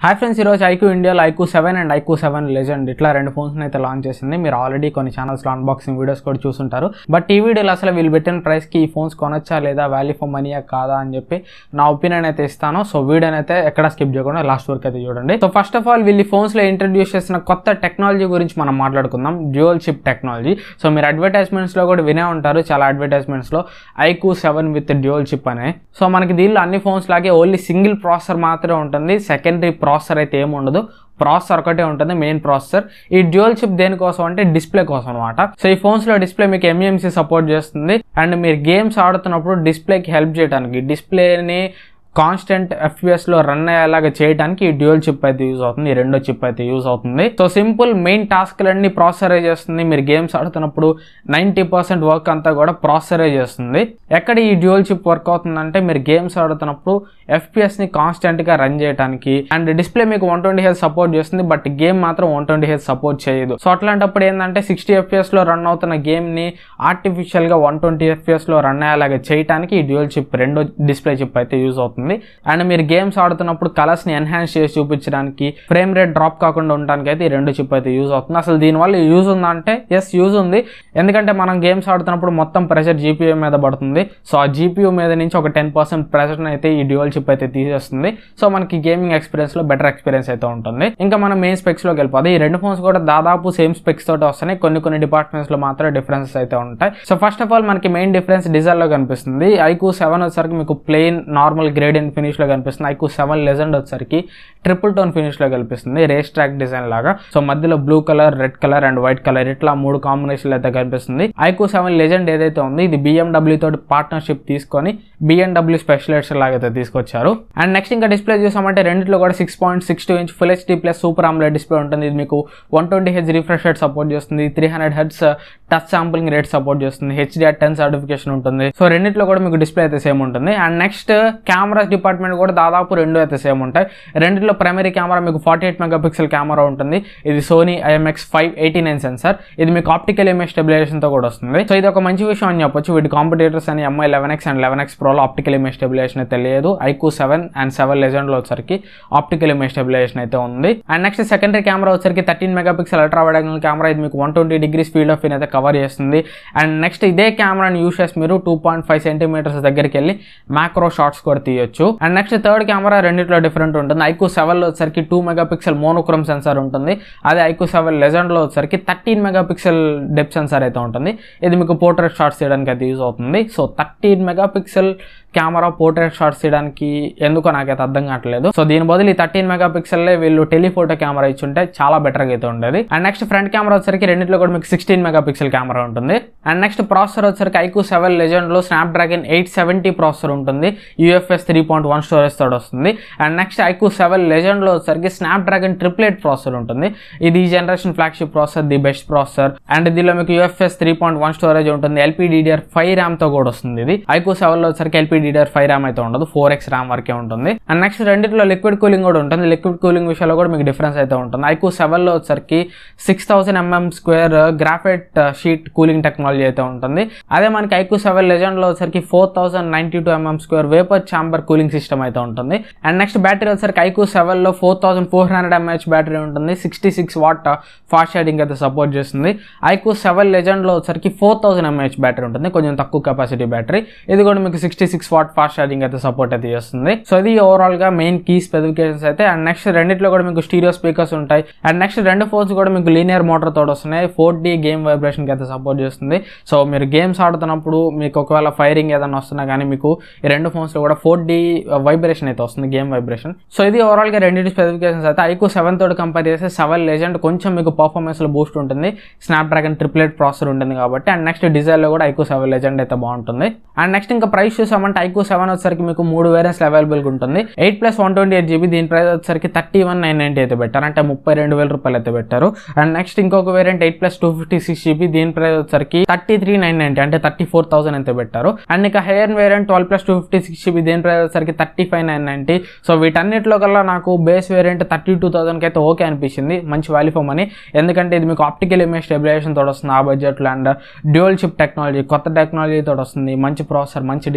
hi friends ఈరోజు iQOO ఇండియాలో iQOO seven and iQOO seven legend ఇట్లా రెండు ఫోన్స్ అయితే లాంచ్ చేసింది మీరు ఆల్రెడీ కొన్ని ఛానల్స్లో అన్బాక్సింగ్ వీడియోస్ కూడా చూసుంటారు బట్ ఈ వీడియోలో అసలు వీళ్ళు పెట్టిన ప్రైస్కి ఈ ఫోన్స్ కొనొచ్చా లేదా వాల్యూ ఫర్ మనీయా కాదా అని చెప్పి నా ఒపీనియన్ అయితే ఇస్తాను సో వీడియోని అయితే ఎక్కడ స్కిప్ చేయకుండా లాస్ట్ వరకు అయితే చూడండి సో ఫస్ట్ ఆఫ్ ఆల్ వీళ్ళు ఈ ఫోన్స్లో ఇంట్రడ్యూస్ చేసిన కొత్త టెక్నాలజీ గురించి మనం మాట్లాడుకుందాం డ్యూయల్ చిప్ టెక్నాలజీ సో మీరు అడ్వర్టైజ్మెంట్స్లో కూడా వినే ఉంటారు చాలా అడ్వర్టైజ్మెంట్స్లో iQOO seven with dual chip అనే సో మనకి దీనిలో అన్ని ఫోన్స్ లాగే ఓన్లీ సింగిల్ ప్రాసెసర్ మాత్రమే ఉంటుంది సెకండరీ ప్రాసెసర్ అయితే ఏమి ఉండదు ప్రాసెసర్ ఒకటే ఉంటుంది మెయిన్ ప్రాసెసర్ ఈ డ్యూయల్ చిప్ దేనికోసం అంటే డిస్ప్లే కోసం అనమాట సో ఈ ఫోన్స్ లో డిస్ప్లే మీకు ఎంఎంసీ సపోర్ట్ చేస్తుంది అండ్ మీరు గేమ్స్ ఆడుతున్నప్పుడు డిస్ప్లేకి హెల్ప్ చేయడానికి డిస్ప్లేని కాన్స్టెంట్ ఎఫ్పిఎస్ లో రన్ అయ్యేలాగా చేయడానికి ఈ డ్యూయల్ చిప్ అయితే యూజ్ అవుతుంది ఈ రెండో చిప్ అయితే యూజ్ అవుతుంది సో సింపుల్ మెయిన్ టాస్క్లన్నీ ప్రాసెసరే చేస్తుంది మీరు గేమ్స్ ఆడుతున్నప్పుడు నైంటీ పర్సెంట్ వర్క్ అంతా కూడా ప్రాసెసరే చేస్తుంది ఎక్కడ ఈ డ్యూయల్ చిప్ వర్క్ అవుతుందంటే మీరు గేమ్స్ ఆడుతున్నప్పుడు ఎఫ్పిఎస్ ని కాన్స్టెంట్ గా రన్ చేయడానికి అండ్ డిస్ప్లే మీకు వన్ ట్వంటీ హెచ్ సపోర్ట్ చేస్తుంది బట్ గేమ్ మాత్రం వన్ ట్వంటీ హెచ్ సపోర్ట్ చేయదు సో అట్లాంటప్పుడు ఏంటంటే సిక్స్టీ ఎఫ్పిఎస్ లో రన్ అవుతున్న గేమ్ ని ఆర్టిఫిషియల్ గా వన్ ట్వంటీ ఎఫ్పిఎస్ లో రన్ అయ్యేలాగా చేయడానికి ఈ డ్యూయల్ చిప్ రెండో డిస్ప్లే చిప్ అయితే యూజ్ అవుతుంది అండ్ మీరు గేమ్స్ ఆడుతున్నప్పుడు కలర్స్ ని ఎన్హాన్స్ చేసి చూపించడానికి ఫ్రేమ్ రేట్ డ్రాప్ కాకుండా ఉండడానికి అయితే ఈ రెండు చిప్ అయితే యూజ్ అవుతుంది అసలు దీనివల్ల యూజ్ ఉందా అంటే ఎస్ యూజ్ ఉంది ఎందుకంటే మనం గేమ్స్ ఆడుతున్నప్పుడు మొత్తం ప్రెషర్ జీపీయూ మీద పడుతుంది సో ఆ జీపీయూ మీద నుంచి ఒక టెన్ పర్సెంట్ ప్రెషర్ అయితే ఈ డ్యూయల్ చిప్ అయితే తీసేస్తుంది సో మనకి గేమింగ్ ఎక్స్పీరియన్స్ లో బెటర్ ఎక్స్పీరియన్స్ అయితే ఉంటుంది ఇంకా మనం మెయిన్ స్పెక్స్ లోకి వెళ్ళిపోతే ఈ రెండు ఫోన్స్ కూడా దాదాపు సేమ్ స్పెక్స్ తోటి వస్తున్నాయి కొన్ని కొన్ని డిపార్ట్మెంట్స్ లో మాత్రం డిఫరెన్సెస్ అయితే ఉంటాయి సో ఫస్ట్ ఆఫ్ ఆల్ మనకి మెయిన్ డిఫరెన్స్ డిజైన్ లో కనిపిస్తుంది ఐకూ సెవెన్ వచ్చేసరికి మీకు ప్లెయిన్ నార్మల్ గ్రేడియన్ ఫినిష్ లో కనిపిస్తుంది ఐకూ సెవెన్ లెజెండ్ వచ్చేసరికి ట్రిపుల్ టోన్ ఫినిష్ లో కనిపిస్తుంది రేస్ ట్రాక్ డిజైన్ లాగా సో మధ్యలో blue colour red colour and white colour ఇట్లా మూడు కాంబినేషన్ అయితే కనిపిస్తుంది ఐకూ సెవెన్ లెజెండ్ ఏదైతే ఉంది ఇది బిఎండబ్ల్యూ తోటి పార్ట్నర్షిప్ తీసుకొని బిఎండబ్ల్యూ స్పెషలైజేషన్ లాగా అయితే తీసుకొచ్చారు అండ్ నెక్స్ట్ ఇంకా డిస్ప్లే చూసామంటే రెండిట్లో కూడా six point six two inch full HD plus super AMOLED display ఉంటుంది ఇది మీకు one twenty H refresh rate support చేస్తుంది three hundred hertz touch sampling rate support చేస్తుంది హెచ్డిఆర్ టెన్ సర్టిఫికేషన్ ఉంటుంది సో రెండిట్లో కూడా మీకు డిస్ప్లే అయితే సేమ్ ఉంటుంది అండ్ నెక్స్ట్ కెమెరాస్ డిపార్ట్మెంట్ కూడా దాదాపు రెండు అయితే సేమ్ ఉంటాయి రెండిట్లో ప్రైమరీ కెమెరా మీకు forty eight megapixel camera ఉంటుంది ఇది Sony IMX five eighty nine sensor ఇది మీకు ఆప్టికల్ ఇమేజ్ స్టెబిలైజేషన్ తో కూడా వస్తుంది సో ఇది ఒక మంచి విషయం అని చెప్పొచ్చు వీటి కాంపిటేటర్స్ అని MI eleven X and eleven X ప్రోలో ఆప్టికల్ ఇమేజ్ స్టెబిలైజేషన్ అయితే లేదు iQOO seven and seven legend లో వచ్చరికి ఆప్టికల్ ఇమేజ్ స్టెబిలైజేషన్ అయితే ఉంది అండ్ నెక్స్ట్ సెకండరీ కెమెరా వచ్చరికి thirteen megapixel ultra wide angle camera ఇది మీకు one twenty degrees field of అయితే కవర్ చేస్తుంది అండ్ నెక్స్ట్ ఇదే కెమెరాని యూస్ చేసి మీరు టూ పాయింట్ ఫైవ్ సెంటీమీటర్స్ దగ్గరికి వెళ్ళి మ్యాక్రో షాట్స్ కూడా తీయొచ్చు అండ్ నెక్స్ట్ థర్డ్ కెమెరా రెండిట్లో డిఫరెంట్ ఉంటుంది ఐకూ సెవెన్ లో వచ్చరికి two megapixel monochrome sensor ఉంటుంది అదే ఐకూ సెవెన్ లెజెండ్ లో వచ్చరికి thirteen megapixel depth sensor అయితే ఉంటుంది ఇది మీకు పోర్ట్రేట్ షాట్స్ తీయడానికి అయితే యూజ్ అవుతుంది so thirteen megapixel camera portrait shots తీయడానికి ఎందుకో నాకైతే అర్థం కావట్లేదు సో దీని బదులు ఈ థర్టీన్ మెగా పిక్సెల్ వీళ్ళు టెలిఫోటో కెమెరా ఇచ్చుంటే చాలా బెటర్ గా అయితే ఉండేది అండ్ నెక్స్ట్ ఫ్రంట్ కెమెరా వచ్చరికి రెండిట్లో కూడా మీకు సిక్స్టీన్ మెగా పిక్సెల్ కెమెరా ఉంటుంది అండ్ నెక్స్ట్ ప్రాసెసర్ వచ్చరికి ఐకూ సెవెన్ లెజెండ్ లో Snapdragon eight seventy processor ఉంటుంది UFS three point one storage తోడు వస్తుంది and next iQOO seven legend లో వచ్చరికి స్నాప్ డ్రాగన్ ట్రిప్లెట్ ప్రాసెసర్ ఉంటుంది ఇది ఈ generation flagship processor the best processor and దీనిలో మీకు UFS three point one storage ఉంటుంది ఎల్పీడీడీఆర్ ఫైవ్ ర్యామ్ తో కూడా వస్తుంది ఇది ఐకూ సెవెన్ లో వచ్చరికి ఎల్పీడీడీఆర్ ఫైవ్ ర్యామ్ అయితే ఉండదు ఫోర్ ఎక్స్ ర్యామ్ వరకే ఉంటుంది అండ్ నెక్స్ట్ రెండిట్లో లిక్విడ్ కూలింగ్ కూడా ఉంటుంది లిక్విడ్ కూలింగ్ విషయంలో కూడా మీకు డిఫరెన్స్ అయితే ఉంటుంది ఐకూ సెవెన్ లో వచ్చరికి six thousand mm square graphite sheet cooling technology అయితే ఉంటుంది అదే మనకి ఐకూ సెవెన్ లెజెండ్ లో వచ్చరికి four thousand ninety two mm square vapour chamber cooling system అయితే ఉంటుంది అండ్ నెక్స్ట్ బ్యాటరీ వచ్చరికి ఐకూ సెవెన్ లో four thousand four hundred mAh battery ఉంటుంది sixty six watt fast charging అయితే సపోర్ట్ చేస్తుంది ఐకూ సెవెన్ లెజెండ్ లో వచ్చరికి ఫోర్ థౌసండ్ ఎంహెచ్ బ్యాటరీ ఉంటుంది కొంచెం తక్కువ కెపాసిటీ బ్యాటరీ ఇది కూడా మీకు sixty six watt fast charging అయితే సపోర్ట్ అయితే చేస్తుంది సో ఇది ఓవరాల్ గా మెయిన్ కీ స్పెసిఫికేషన్స్ అయితే అండ్ నెక్స్ట్ రెండిట్లో కూడా మీకు స్టీరియో స్పీకర్స్ ఉంటాయి అండ్ నెక్స్ట్ రెండు ఫోన్స్ కూడా మీకు లీనియర్ మోటార్ తోడు వస్తున్నాయి ఫోర్ డి గేమ్ వైబ్రేషన్ కి అయితే సపోర్ట్ చేస్తుంది సో మీరు గేమ్స్ ఆడుతున్నప్పుడు మీకు ఒకవేళ ఫైరింగ్ ఏదైనా వస్తున్నా కానీ మీకు ఈ రెండు ఫోన్స్ లో కూడా ఫోర్ డి వైబ్రేషన్ అయితే వస్తుంది గేమ్ వైబ్రేషన్ సో ఇది ఓవరాల్ గా రెండింటి స్పెసిఫికేషన్స్ అయితే ఐకూ సెవెన్ తోటి కంపేర్ చేస్తే సెవెన్ లెజెండ్ కొంచెం మీకు పర్ఫార్మెన్స్ లో బూస్ట్ ఉంటుంది స్నాప్ డ్రాగన్ ట్రిప్లెట్ ప్రాసెసర్ ఉంటుంది కాబట్టి అండ్ నెక్స్ట్ డిజైన్ లో కూడా ఐకూ సెవెన్ లెజెండ్ అయితే బాగుంటుంది అండ్ నెక్స్ట్ ఇంకా ప్రైస్ చూసామంటే ఐకూ సెవెన్ వచ్చేసరికి మీకు మూడు వేరియంట్స్ అవైలబుల్ ఉంటుంది eight plus one twenty eight GB దీని ప్రైస్ వచ్చేసరికి థర్టీ వన్ నైన్ నైన్టీ అయితే పెట్టారు అంటే ముప్పై రెండు వేల రూపాయలు అయితే పెట్టారు అండ్ నెక్స్ట్ ఇంకొక variant eight plus two fifty six GB దీని ప్రైస్ వచ్చేసరికి థర్టీ త్రీ నైన్ నైన్టీ అంటే థర్టీ ఫోర్ థౌసండ్ అయితే పెట్టారు అండ్ ఇక higher variant twelve plus two fifty six GB దీని ప్రైస్ వచ్చేసరికి thirty five nine ninety so వీటన్నిటిలో కల్లా నాకు బేస్ వేరియంట్ థర్టీ టూ థౌసండ్కి అయితే ఓకే అనిపించింది మంచి వాల్యూ ఫర్ మనీ ఎందుకంటే ఇది మీకు ఆప్టికల్ ఇమేజ్ స్టెబిలైజేషన్ తోడు వస్తుంది ఆ బడ్జెట్లో అండ్ డ్యూయల్ చిప్ టెక్నాలజీ కొత్త టెక్నాలజీ తోడు వస్తుంది మంచి ప్రాసెసర్ మంచి డిజైన్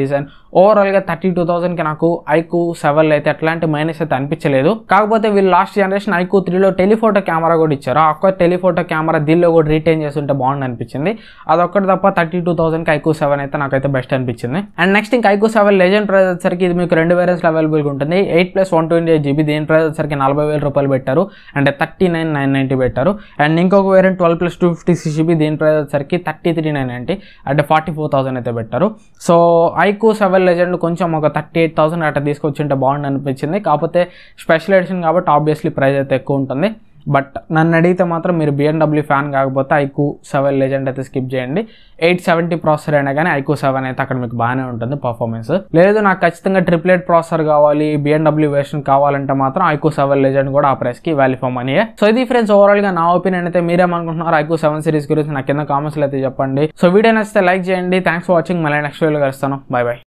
ఓవరాల్గా థర్టీ టూ థౌసండ్కి నాకు ఐకు సెవెన్ అయితే ఎట్లాంటి మైనస్ అయితే అనిపించలేదు కాకపోతే వీళ్ళు లాస్ట్ జనరేషన్ ఐకు త్రీలో టెలిఫోటో కెమెరా కూడా ఇచ్చారు ఆ ఒక్క టెలిఫోటో కెమెరా దీనిలో కూడా రీటైన్ చేస్తుంటే బాగుంది అనిపించింది అదొక్కటి తప్ప థర్టీ టూ థౌసండ్కి ఐకు సెవెన్ అయితే నాకైతే బెస్ట్ అనిపించింది అండ్ నెక్స్ట్ ఇంకా ఐకు సెవెన్ లెజెండ్ ప్రైస్ వచ్చేసరికి ఇది మీకు రెండు వేరియన్స్ అవైలబుల్గా ఉంటుంది eight plus one twenty eight GB దీని ప్రైస్ వచ్చేసరికి నలభై వేల రూపాయలు పెట్టారు అంటే థర్టీ నైన్ నైన్ నైంటీ పెట్టారు అండ్ ఇంకొక variant twelve plus two fifty six GB దీని ప్రైస్ వచ్చేసరికి థర్టీ త్రీ నైన్ నైంటీ అంటే ఫార్టీ ఫోర్ థౌసండ్ అయితే పెట్టారు సో ఐకు సెవెన్ లెజెండ్ కొంచెం ఒక థర్టీ ఎయిట్ థౌసండ్ అట్లా తీసుకొచ్చింటే బాగుంది అనిపించింది కాకపోతే స్పెషల్ ఎడిషన్ కాబట్టి ఆబ్వియస్లీ ప్రైస్ అయితే ఎక్కువ ఉంటుంది బట్ నన్ను అడిగితే మాత్రం మీరు బిఎండబ్ల్యూ ఫ్యాన్ కాకపోతే ఐకు సెవెన్ లెజెండ్ అయితే స్కిప్ చేయండి ఎయిట్ సెవెంటీ ప్రాసెసర్ అయినా కానీ ఐకు సెవెన్ అయితే అక్కడ మీకు బాగానే ఉంటుంది పర్ఫార్మెన్స్ లేదు నాకు ఖచ్చితంగా ట్రిప్లెట్ ప్రాసెసర్ కావాలి బిఎండబ్ల్యూ వెర్షన్ కావాలంటే మాత్రం ఐకు సెవెన్ లెజెండ్ కూడా ఆ ప్రైస్కి వాల్యూ ఫర్ మనీయే సో ఇది ఫ్రెండ్స్ ఓవరాల్గా నా ఒపీనియన్ అయితే మీరేమనుకుంటున్నారు ఐకు సెవెన్ సిరీస్ గురించి నాకు కింద కామెంట్స్లో అయితే చెప్పండి సో వీడియో నచ్చితే లైక్ చేయండి థ్యాంక్స్ ఫర్ వాచింగ్ మళ్ళీ నెక్స్ట్ వీడియోలో కలుస్తాను బై బై